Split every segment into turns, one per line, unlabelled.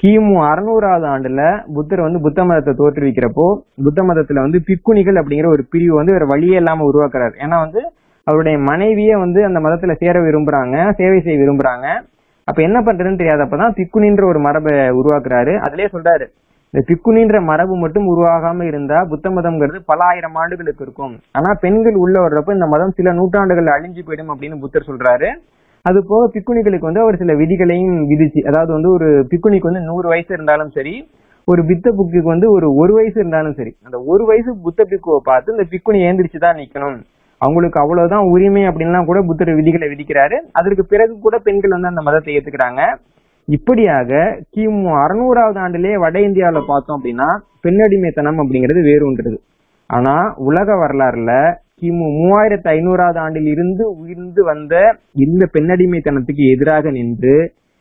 கிமு அறுநூறாவது ஆண்டுல புத்தர் வந்து புத்த மதத்தை தோற்றுவிக்கிறப்போ புத்த மதத்துல வந்து பிக்குணிகள் அப்படிங்கிற ஒரு பிரிவு வந்து வேற வழியே இல்லாம உருவாக்குறாரு ஏன்னா வந்து அவருடைய மனைவியே வந்து அந்த மதத்துல சேர விரும்புறாங்க சேவை செய்ய விரும்புறாங்க அப்ப என்ன பண்றதுன்னு தெரியாதப்பதான் பிக்குனின்ற ஒரு மரபை உருவாக்குறாரு அதுலயே சொல்றாரு இந்த பிக்குனின்ற மரபு மட்டும் உருவாகாம இருந்தா புத்த மதம்ங்கிறது பல ஆயிரம் ஆண்டுகளுக்கு இருக்கும் ஆனா பெண்கள் உள்ள வர்றப்ப இந்த மதம் சில நூற்றாண்டுகள் அழிஞ்சு போயிடும் அப்படின்னு புத்தர் சொல்றாரு அது போக பிக்குனிகளுக்கு வந்து அவர் சில விதிகளையும் விதிச்சு அதாவது வந்து ஒரு பிக்குனிக்கு வந்து நூறு வயசு இருந்தாலும் சரி ஒரு பித்த புக்குக்கு வந்து ஒரு ஒரு வயசு இருந்தாலும் சரி அந்த ஒரு வயசு புத்த பிக்குவை பார்த்து இந்த பிக்குனி ஏந்திரிச்சு தான் நிக்கணும் அவங்களுக்கு அவ்வளவுதான் உரிமை அப்படின்லாம் கூட புத்தர் விதிகளை விதிக்கிறாரு அதற்கு பிறகு கூட பெண்கள் வந்து அந்த மதத்தை ஏத்துக்கிறாங்க இப்படியாக கிமு அறுநூறாவது ஆண்டுலயே வட இந்தியாவுல பார்த்தோம் அப்படின்னா பெண்ணடிமைத்தனம் அப்படிங்கிறது வேறு ஒன்றுது ஆனா உலக வரலாறுல கிமு மூவாயிரத்தி ஐநூறாவது ஆண்டில் இருந்து உயிர்ந்து வந்த இந்த பெண்ணடிமைத்தனத்துக்கு எதிராக நின்று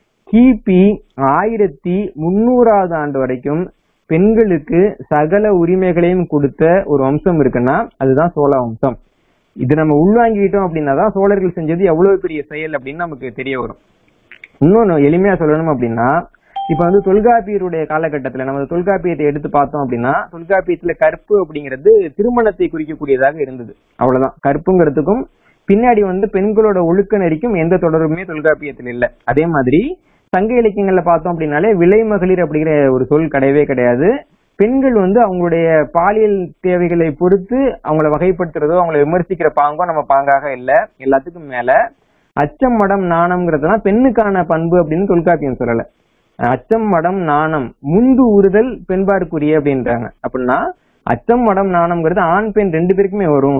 கிபி ஆயிரத்தி முன்னூறாவது ஆண்டு வரைக்கும் பெண்களுக்கு சகல உரிமைகளையும் கொடுத்த ஒரு வம்சம் இருக்குன்னா அதுதான் சோழ வம்சம் இது நம்ம உள்வாங்கிக்கிட்டோம் அப்படின்னா தான் சோழர்கள் செஞ்சது எவ்வளவு பெரிய செயல் அப்படின்னு நமக்கு தெரிய வரும் இன்னொன்னு எளிமையா சொல்லணும் அப்படின்னா இப்ப வந்து தொல்காப்பியருடைய காலகட்டத்துல நம்ம தொல்காப்பியத்தை எடுத்து பார்த்தோம் அப்படின்னா தொல்காப்பியத்துல கற்பு அப்படிங்கிறது திருமணத்தை குறிக்கக்கூடியதாக இருந்தது அவ்வளவுதான் கற்புங்கிறதுக்கும் பின்னாடி வந்து பெண்களோட ஒழுக்க நெறிக்கும் எந்த தொடர்புமே தொல்காப்பியத்தில் இல்ல அதே மாதிரி சங்க இலக்கியங்கள்ல பார்த்தோம் அப்படின்னாலே விலை மகளிர் அப்படிங்கிற ஒரு சொல் கிடையவே கிடையாது பெண்கள் வந்து அவங்களுடைய பாலியல் தேவைகளை பொறுத்து அவங்கள வகைப்படுத்துறதோ அவங்கள விமர்சிக்கிற பாங்கோ நம்ம பாங்காக இல்ல எல்லாத்துக்கும் மேல அச்சம் மடம் நாணம்ங்கிறதுலாம் பெண்ணுக்கான பண்பு அப்படின்னு தொல்காப்பியம் சொல்லல அச்சம் மடம் நாணம் முந்து ஊறுதல் பெண்பாருக்குரிய அப்படின்றாங்க அப்படின்னா அச்சம் மடம் நாணம்ங்கிறது ஆண் பெண் ரெண்டு பேருக்குமே வரும்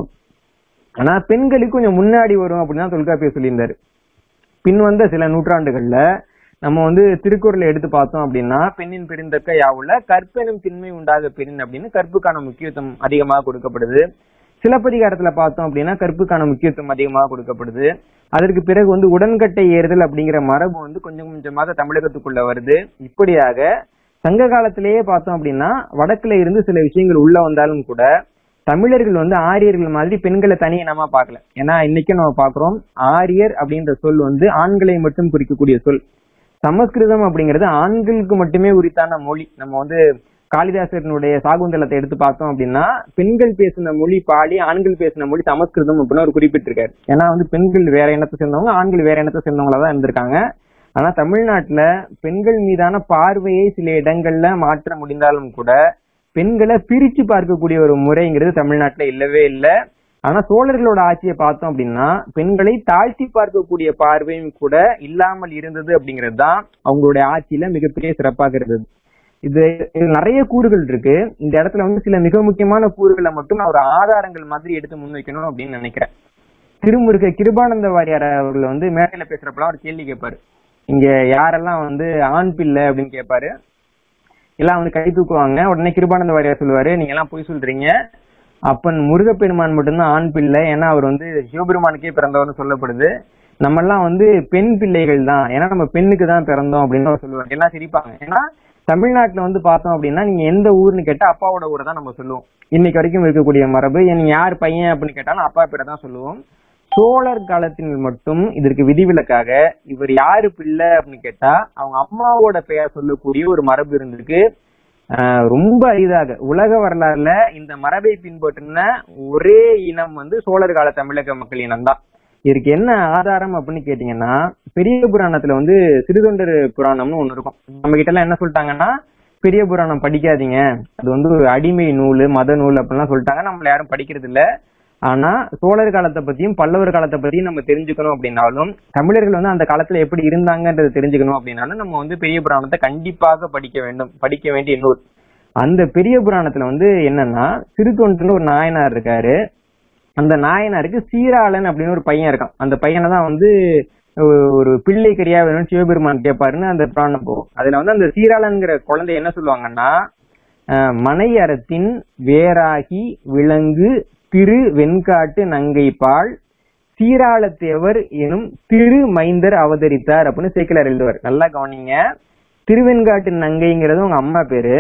ஆனா பெண்களுக்கு கொஞ்சம் முன்னாடி வரும் அப்படின்னு தான் தொல்காப்பியம் சொல்லியிருந்தாரு பின் வந்த சில நூற்றாண்டுகள்ல நம்ம வந்து திருக்குறளை எடுத்து பார்த்தோம் அப்படின்னா பெண்ணின் பெருந்தக்க யாவுல கற்பெனும் திண்மை உண்டாக பெண் அப்படின்னு கற்புக்கான முக்கியத்துவம் அதிகமாக கொடுக்கப்படுது சிலப்பதிகாரத்துல பார்த்தோம் அப்படின்னா கற்புக்கான முக்கியத்துவம் அதிகமாக கொடுக்கப்படுது அதற்கு பிறகு வந்து உடன்கட்டை ஏறுதல் அப்படிங்கிற மரபு வந்து கொஞ்சம் கொஞ்சமாக தமிழகத்துக்குள்ள வருது இப்படியாக சங்க காலத்திலேயே பார்த்தோம் அப்படின்னா வடக்குல இருந்து சில விஷயங்கள் உள்ள வந்தாலும் கூட தமிழர்கள் வந்து ஆரியர்கள் மாதிரி பெண்களை தனி இனமா பார்க்கல ஏன்னா இன்னைக்கும் நம்ம பாக்குறோம் ஆரியர் அப்படின்ற சொல் வந்து ஆண்களை மட்டும் குறிக்கக்கூடிய சொல் சமஸ்கிருதம் அப்படிங்கிறது ஆண்களுக்கு மட்டுமே உரித்தான மொழி நம்ம வந்து காளிதாசனுடைய சாகுந்தலத்தை எடுத்து பார்த்தோம் அப்படின்னா பெண்கள் பேசின மொழி பாடி ஆண்கள் பேசின மொழி சமஸ்கிருதம் அப்படின்னு அவர் குறிப்பிட்டிருக்காரு ஏன்னா வந்து பெண்கள் வேற இனத்தை சேர்ந்தவங்க ஆண்கள் வேற இனத்தை சேர்ந்தவங்களா தான் இருந்திருக்காங்க ஆனா தமிழ்நாட்டுல பெண்கள் மீதான பார்வையை சில இடங்கள்ல மாற்ற முடிந்தாலும் கூட பெண்களை பிரிச்சு பார்க்கக்கூடிய ஒரு முறைங்கிறது தமிழ்நாட்டுல இல்லவே இல்லை ஆனா சோழர்களோட ஆட்சியை பார்த்தோம் அப்படின்னா பெண்களை தாழ்த்தி பார்க்கக்கூடிய பார்வையும் கூட இல்லாமல் இருந்தது அப்படிங்கிறது தான் அவங்களுடைய ஆட்சியில மிகப்பெரிய சிறப்பாக இருந்தது இது இது நிறைய கூறுகள் இருக்கு இந்த இடத்துல வந்து சில மிக முக்கியமான கூறுகளை மட்டும் நான் ஒரு ஆதாரங்கள் மாதிரி எடுத்து முன்வைக்கணும் அப்படின்னு நினைக்கிறேன் திருமுருக கிருபானந்த வாரியார் அவர்கள் வந்து மேடையில பேசுறப்பலாம் ஒரு கேள்வி கேட்பாரு இங்க யாரெல்லாம் வந்து ஆண் பிள்ளை அப்படின்னு கேட்பாரு எல்லாம் வந்து கை தூக்குவாங்க உடனே கிருபானந்த வாரியார் சொல்லுவாரு நீங்க எல்லாம் போய் சொல்றீங்க அப்பன் முருகப்பெருமான் மட்டும்தான் ஆண் பிள்ளை ஏன்னா அவர் வந்து சிவபெருமானுக்கே பிறந்தவர்னு சொல்லப்படுது நம்ம எல்லாம் வந்து பெண் பிள்ளைகள் தான் ஏன்னா நம்ம பெண்ணுக்கு தான் பிறந்தோம் அப்படின்னு அவர் சொல்லுவாங்க எல்லாம் சிரிப்பாங்க ஏன்னா தமிழ்நாட்டுல வந்து பார்த்தோம் அப்படின்னா நீங்க எந்த ஊர்னு கேட்டா அப்பாவோட ஊரை தான் நம்ம சொல்லுவோம் இன்னைக்கு வரைக்கும் இருக்கக்கூடிய மரபு நீங்க யார் பையன் அப்படின்னு கேட்டாலும் அப்பா பேரை தான் சொல்லுவோம் சோழர் காலத்தில் மட்டும் இதற்கு விதிவிலக்காக இவர் யாரு பிள்ளை அப்படின்னு கேட்டா அவங்க அம்மாவோட பெயர் சொல்லக்கூடிய ஒரு மரபு இருந்திருக்கு ஆஹ் ரொம்ப அரிதாக உலக வரலாறுல இந்த மரபை பின்பற்றின ஒரே இனம் வந்து சோழர் கால தமிழக மக்கள் இனம் தான் இதுக்கு என்ன ஆதாரம் அப்படின்னு கேட்டீங்கன்னா பெரிய புராணத்துல வந்து சிறுதொண்டர் புராணம்னு ஒண்ணு இருக்கும் நம்ம கிட்ட எல்லாம் என்ன சொல்லிட்டாங்கன்னா பெரிய புராணம் படிக்காதீங்க அது வந்து ஒரு அடிமை நூல் மத நூல் அப்படிலாம் சொல்லிட்டாங்க நம்மள யாரும் படிக்கிறது இல்ல ஆனா சோழர் காலத்தை பத்தியும் பல்லவர் காலத்தை பத்தியும் நம்ம தெரிஞ்சுக்கணும் அப்படின்னாலும் தமிழர்கள் வந்து அந்த காலத்துல எப்படி இருந்தாங்கன்றதை தெரிஞ்சுக்கணும் அப்படின்னாலும் நம்ம வந்து பெரிய புராணத்தை கண்டிப்பாக படிக்க வேண்டும் படிக்க வேண்டிய நூல் அந்த பெரிய புராணத்துல வந்து என்னன்னா சிறுதொண்டுன்னு ஒரு நாயனார் இருக்காரு அந்த நாயனாருக்கு சீராளன் அப்படின்னு ஒரு பையன் இருக்கான் அந்த பையனை தான் வந்து ஒ- ஒரு பிள்ளை கரியா வேணும்னு சிவபெருமான் கேட்பாருன்னு அந்த புராணம் போகும் அதுல வந்து அந்த சீராளன்கிற குழந்தை என்ன சொல்லுவாங்கன்னா அஹ், மனை அறத்தின் வேராகி விலங்கு திரு வெண்காட்டு நங்கை பால் சீராளத்தேவர் எனும் திரு மைந்தர் அவதரித்தார் அப்படின்னு சேக்கிலார் எழுதுவார் நல்லா கவனிங்க திருவெண்காட்டு நங்கைங்கிறது உங்க அம்மா பேரு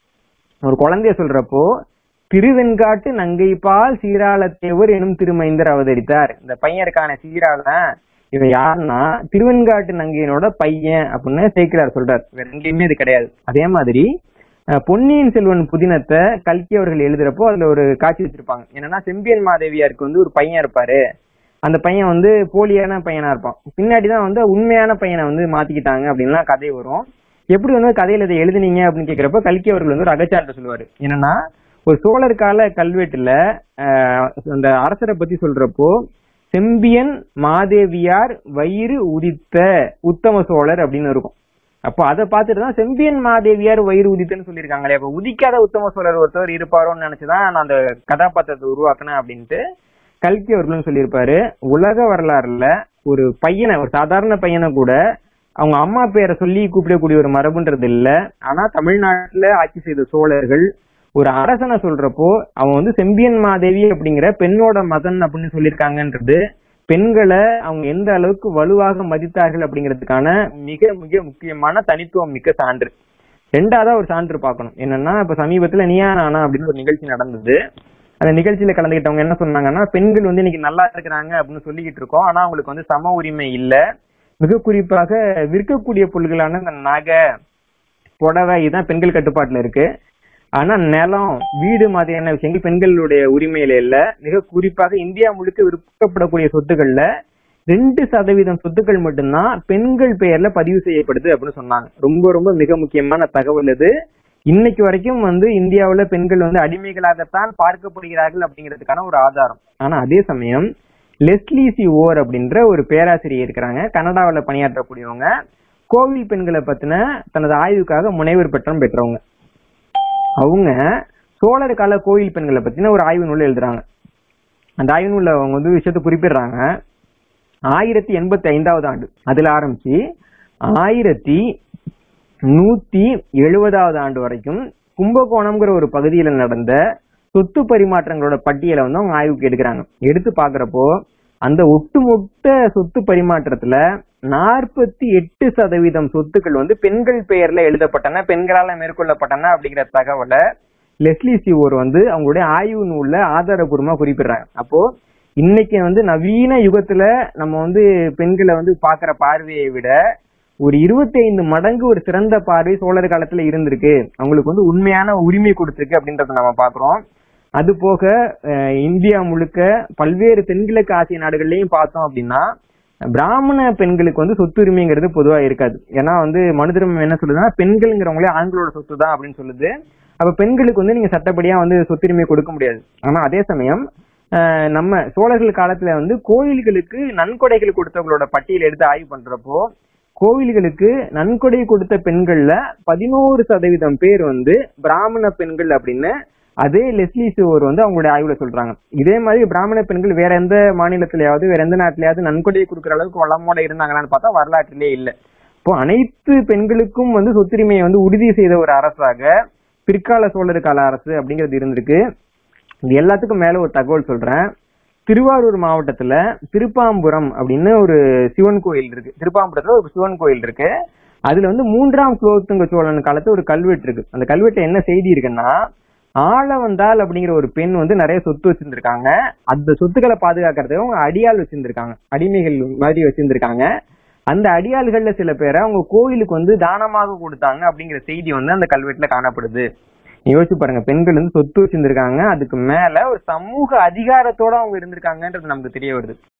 ஒரு குழந்தைய சொல்றப்போ திருவெண்காட்டு நங்கை பால் சீராளத்தேவர் எனும் திருமைந்தர் அவதரித்தார் இந்த பையன் இருக்கான சீராளன் இவன் யாருன்னா திருவெண்காட்டு நங்கையனோட பையன் அப்படின்னு சேக்கிரார் சொல்றார் வேற எங்கேயுமே இது கிடையாது அதே மாதிரி அஹ், பொன்னியின் செல்வன் புதினத்தை கல்கி அவர்கள் எழுதுறப்போ அதுல ஒரு காட்சி வச்சிருப்பாங்க என்னன்னா செம்பியன் மாதேவியாருக்கு வந்து ஒரு பையன் இருப்பாரு அந்த பையன் வந்து போலியான பையனா இருப்பான் பின்னாடி தான் வந்து உண்மையான பையனை வந்து மாத்திக்கிட்டாங்க அப்படின்லாம் கதை வரும் எப்படி வந்து கதையில இதை எழுதுனீங்க அப்படின்னு கேக்குறப்ப கல்கி அவர்கள் வந்து ஒரு அகச்சாரத்தை சொல்லுவாரு என்னன்னா ஒரு சோழர் கால கல்வெட்டுல ஆஹ், அந்த அரசரை பத்தி சொல்றப்போ செம்பியன் மாதேவியார் வயிறு உதித்த உத்தம சோழர் அப்படின்னு இருக்கும் அப்போ அதை பார்த்துட்டு தான் செம்பியன் மாதேவியார் வயிறு உதித்தன்னு சொல்லியிருக்காங்களே அப்ப உதிக்காத உத்தம சோழர் ஒருத்தவர் இருப்பாரோன்னு நினைச்சுதான் நான் அந்த கதாபாத்திரத்தை உருவாக்கினேன் அப்படின்ட்டு கல்கி அவர்களும் சொல்லியிருப்பாரு உலக வரலாறுல ஒரு பையனை ஒரு சாதாரண பையனை கூட அவங்க அம்மா பேரை சொல்லி கூப்பிடக்கூடிய ஒரு மரபுன்றது இல்ல ஆனா தமிழ்நாட்டுல ஆட்சி செய்த சோழர்கள் ஒரு அரசனை சொல்றப்போ அவன் வந்து செம்பியன் மாதேவி அப்படிங்கிற பெண்ணோட மகன் அப்படின்னு சொல்லியிருக்காங்கன்றது பெண்களை அவங்க எந்த அளவுக்கு வலுவாக மதித்தார்கள் அப்படிங்கிறதுக்கான மிக மிக முக்கியமான தனித்துவம் மிக்க சான்று ரெண்டாவதா ஒரு சான்று பார்க்கணும் என்னன்னா இப்ப சமீபத்துல நீயா நானா அப்படின்னு ஒரு நிகழ்ச்சி நடந்தது அந்த நிகழ்ச்சியில கலந்துக்கிட்டவங்க என்ன சொன்னாங்கன்னா பெண்கள் வந்து இன்னைக்கு நல்லா இருக்கிறாங்க அப்படின்னு சொல்லிக்கிட்டு இருக்கோம் ஆனா அவங்களுக்கு வந்து சம உரிமை இல்ல மிக குறிப்பாக விற்கக்கூடிய பொருள்களான இந்த நகை புடவை இதுதான் பெண்கள் கட்டுப்பாட்டுல இருக்கு ஆனா நிலம் வீடு மாதிரியான விஷயங்கள் பெண்களுடைய உரிமையில இல்ல மிக குறிப்பாக இந்தியா முழுக்க விற்கப்படக்கூடிய சொத்துக்கள்ல ரெண்டு சதவீதம் சொத்துக்கள் மட்டும்தான் பெண்கள் பெயர்ல பதிவு செய்யப்படுது அப்படின்னு சொன்னாங்க ரொம்ப ரொம்ப மிக முக்கியமான தகவல் இது இன்னைக்கு வரைக்கும் வந்து இந்தியாவுல பெண்கள் வந்து அடிமைகளாகத்தான் பார்க்கப்படுகிறார்கள் அப்படிங்கிறதுக்கான ஒரு ஆதாரம் ஆனா அதே சமயம் லெஸ்லி சி ஓர் அப்படின்ற ஒரு பேராசிரியர் இருக்கிறாங்க கனடாவில் பணியாற்றக்கூடியவங்க கோவில் பெண்களை பத்தின தனது ஆய்வுக்காக முனைவர் பட்டம் பெற்றவங்க அவங்க சோழர் கால கோயில் பெண்களை பத்தின ஒரு ஆய்வு நூல் எழுதுறாங்க அந்த ஆய்வு நூல்ல அவங்க வந்து விஷயத்தை குறிப்பிடுறாங்க ஆயிரத்தி எண்பத்தி ஐந்தாவது ஆண்டு அதுல ஆரம்பிச்சு ஆயிரத்தி நூத்தி எழுபதாவது ஆண்டு வரைக்கும் கும்பகோணம்ங்கிற ஒரு பகுதியில நடந்த சொத்து பரிமாற்றங்களோட பட்டியலை வந்து அவங்க ஆய்வுக்கு எடுக்கிறாங்க எடுத்து பாக்குறப்போ அந்த ஒட்டுமொத்த சொத்து பரிமாற்றத்துல நாற்பத்தி எட்டு சதவீதம் சொத்துக்கள் வந்து பெண்கள் பெயர்ல எழுதப்பட்டன பெண்களால மேற்கொள்ளப்பட்டன அப்படிங்கிற தகவலை லெஸ்லி சிவோர் வந்து அவங்களுடைய ஆய்வு நூல்ல ஆதாரபூர்வமா குறிப்பிடுறாங்க அப்போ இன்னைக்கு வந்து நவீன யுகத்துல நம்ம வந்து பெண்களை வந்து பாக்குற பார்வையை விட ஒரு 25 மடங்கு ஒரு சிறந்த பார்வை சோழர் காலத்துல இருந்திருக்கு அவங்களுக்கு வந்து உண்மையான உரிமை கொடுத்திருக்கு அப்படின்றத நம்ம பாக்குறோம் அது போக அஹ், இந்தியா முழுக்க பல்வேறு தென்கிழக்கு ஆசிய நாடுகள்லயும் பார்த்தோம் அப்படின்னா பிராமண பெண்களுக்கு வந்து சொத்துரிமைங்கிறது பொதுவா இருக்காது ஏன்னா வந்து மனு தர்மம் என்ன சொல்லுதுன்னா பெண்கள்ங்கிறவங்களே ஆண்களோட சொத்து தான் அப்படின்னு சொல்லுது அப்ப பெண்களுக்கு வந்து நீங்க சட்டப்படியா வந்து சொத்துரிமை கொடுக்க முடியாது ஆனா அதே சமயம் அஹ், நம்ம சோழர்கள் காலத்துல வந்து கோயில்களுக்கு நன்கொடைகள் கொடுத்தவங்களோட பட்டியல் எடுத்து ஆய்வு பண்றப்போ கோவில்களுக்கு நன்கொடை கொடுத்த பெண்கள்ல பதினோரு சதவீதம் பேர் வந்து பிராமண பெண்கள் அப்படின்னு அதே லெஸ்லி சிவோர் வந்து அவங்களுடைய ஆய்வுல சொல்றாங்க இதே மாதிரி பிராமண பெண்கள் வேற எந்த மாநிலத்திலயாவது வேற எந்த நாட்டிலயாவது நன்கொடை கொடுக்குற அளவுக்கு வளமோட இருந்தாங்களான்னு பார்த்தா வரலாற்றிலே இல்லை இப்போ அனைத்து பெண்களுக்கும் வந்து சொத்துரிமையை வந்து உறுதி செய்த ஒரு அரசாக பிற்கால சோழர் கால அரசு அப்படிங்கிறது இருந்திருக்கு இது எல்லாத்துக்கும் மேல ஒரு தகவல் சொல்றேன் திருவாரூர் மாவட்டத்துல திருப்பாம்புரம் அப்படின்னு ஒரு சிவன் கோயில் இருக்கு திருப்பாம்புரத்துல ஒரு சிவன் கோயில் இருக்கு அதுல வந்து மூன்றாம் குலோத்துங்க சோழன் காலத்து ஒரு கல்வெட்டு இருக்கு அந்த கல்வெட்டுல என்ன செய்தி இருக்குன்னா ஆளவந்தாள் அப்படிங்கிற ஒரு பெண் வந்து நிறைய சொத்து வச்சிருந்திருக்காங்க அந்த சொத்துக்களை பாதுகாக்கிறதுக்கு அவங்க அடியாள் வச்சிருந்திருக்காங்க அடிமைகள் மாதிரி வச்சிருந்திருக்காங்க அந்த அடியாள்கள்ல சில பேரை அவங்க கோயிலுக்கு வந்து தானமாக கொடுத்தாங்க அப்படிங்கிற செய்தி வந்து அந்த கல்வெட்டுல காணப்படுது நீ யோசிச்சு பாருங்க பெண்கள் வந்து சொத்து வச்சிருந்திருக்காங்க அதுக்கு மேல ஒரு சமூக அதிகாரத்தோட அவங்க இருந்திருக்காங்கன்றது நமக்கு தெரிய வருது